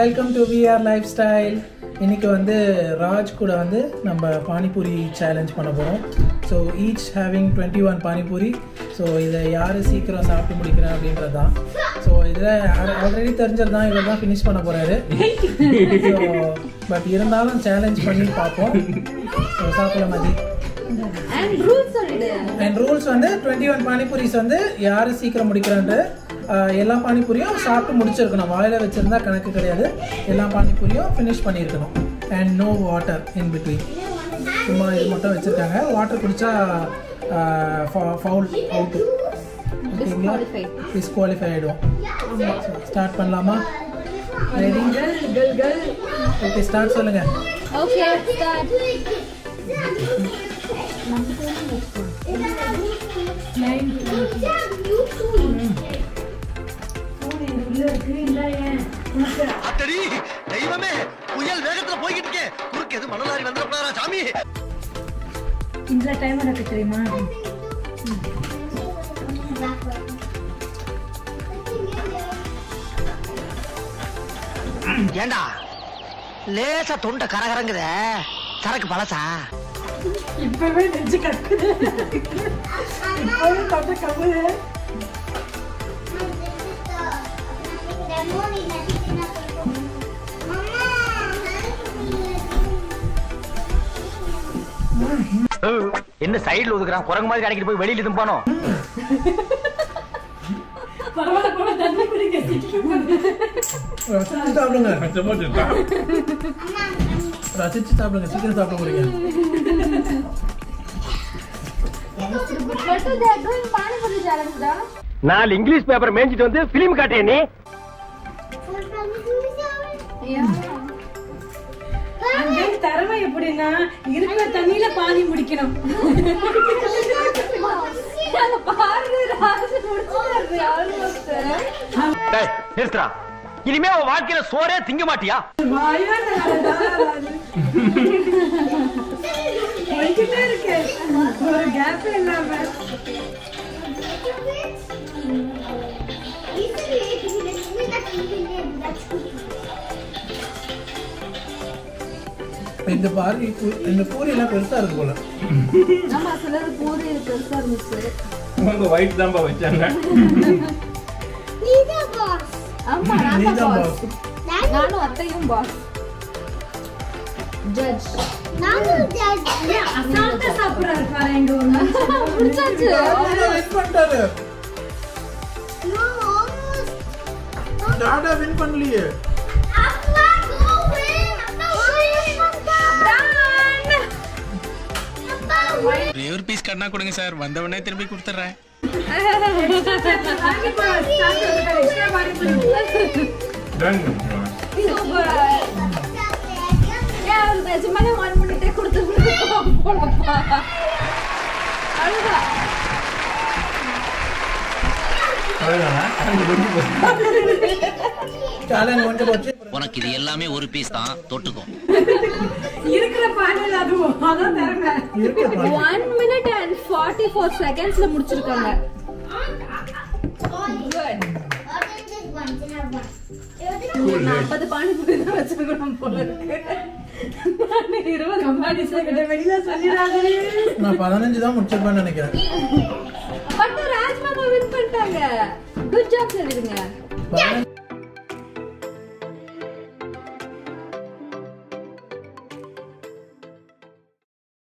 Welcome to VR lifestyle இன்னைக்கு வந்து ராஜ் கூட வந்து நம்ம பானிபூரி சேலஞ்ச் பண்ண போகிறோம் so each having twenty one pani puri so இதை யார் சீக்கிரம் சாப்பிட்டு முடிக்கிறேன் அப்படின்றது தான் ஸோ இதில் ஆல்ரெடி தெரிஞ்சது தான் இவர் தான் ஃபினிஷ் பண்ண போகிறாரு ஸோ பட் இருந்தாலும் சேலஞ்ச் பண்ணி பார்ப்போம் ஸோ சாப்பிட மாதிரி அண்ட் ரூல்ஸ் சொல்லிடு அண்ட் ரூல்ஸ் வந்து டுவெண்ட்டி ஒன் பானிபூரிஸ் வந்து யார் சீக்கிரம் முடிக்கிறான்ட்டு ஆஹ், எல்லா பானிபூரியும் சாப்பிட்டு முடிச்சிருக்கணும் வாயில வச்சிருந்தா கணக்கு கிடையாது எல்லா பானிபூரியும் ஃபினிஷ் பண்ணியிருக்கணும் and no water in between சும்மா இது மட்டும் வச்சிருக்காங்க வாட்டர் குடிச்சா ஃபவுல் அவுட்டு ஓகேங்களா டிஸ்குவாலிஃபை ஆகிடுவோம் ஸ்டார்ட் பண்ணலாமா ரெடி கல் கல் ஓகே ஸ்டார்ட் சொல்லுங்க ஓகே ஸ்டார்ட் அத்தடி தெய்வமே புயல் வேகத்துல போய்கிட்டு இருக்கேன் குறுக்கு எது மணலாரி வந்துடப்படாரா சாமி இந்த டைம் எனக்கு தெரியுமா ஏண்டா லேசா தொண்டை கரகரங்குத சரக்கு பழசா இப்பவே நெஞ்சு கக்குது இப்பவே தொண்டை கவுது என்ன சைடுல ஒதுக்குறான் குரங்கு மாதிரி கணக்கிட்டு போய் வெளியில தும்பானோ பரவாயில்ல பரவாயில்ல தண்ணி குடிங்க ரசிச்சு சாப்பிடுங்க ரசிச்சு சாப்பிடுங்க சீக்கிரம் சாப்பிட முடியுங்க but they are doing pani puri challenge டா நாலு இங்கிலீஷ் பேப்பர் மேய்ஞ்சிட்டு வந்து பிலிம் காட்டிய நீ அந்த திறமை எப்படின்னா இருக்கிற தண்ணியில பாதி முடிக்கணும் அங்க பாரு ராஜு முடிச்சிட்டாரு ஆல்மோஸ்ட் டேய் நிறுத்துறா இனிமே அவன் வாழ்க்கையில சோறே திங்க மாட்டியா வாயா போய்கிட்டே இருக்கு ஒரு கேப் இல்லாம இந்த பாரி இந்த பூரி எல்லாம் பெருசா இருக்கு போல ஆமா சிலது பூரி பெருசா இருந்துச்சு உங்க ஒயிட் தான்ப்பா வச்சாங்க ஆமா நான் நீதான் தான் boss. பாஸ் நானும் அத்தையும் பாஸ் ஜட்ஜ் அசால்ட்டா சாப்பிடுறாரு பாரு எங்க ஒண்ணு முடிச்சாச்சு வின் பண்ணிட்டாரு டாடா வின் பண்ணலையே ஒரே ஒரு பீஸ் கண்ணா கொடுங்க சார் வந்தவொடனே திருப்பி கொடுத்துட்றேன் ஏன் அவரு நிஜமாலே ஒன் மினிட்டே கொடுத்து போலப்பா அழுதா சேலஞ்ச் முடிஞ்சு போச்சு உனக்கு இது எல்லாமே ஒரு பீஸ் தான் தொட்டுக்கோ இருக்கிற பாடல் அதுவும் அதான் திறமை இருக்கு பாரு. One minute and forty four செகண்ட்ஸ்ல முடிச்சிருக்காங்க நாற்பது பானிபூரி தான் வச்சிருக்கணும் போல இருக்கு நான் இருபது கம்பாடி வெளியில சொல்லிடாதே நான் பதினஞ்சு தான் முடிச்சிருப்பேன்னு நினைக்கிறேன் பட் ராஜ்மாமா வின் பண்ணிட்டாங்க குட் ஜாப் சொல்லிடுங்க பதினஞ்சு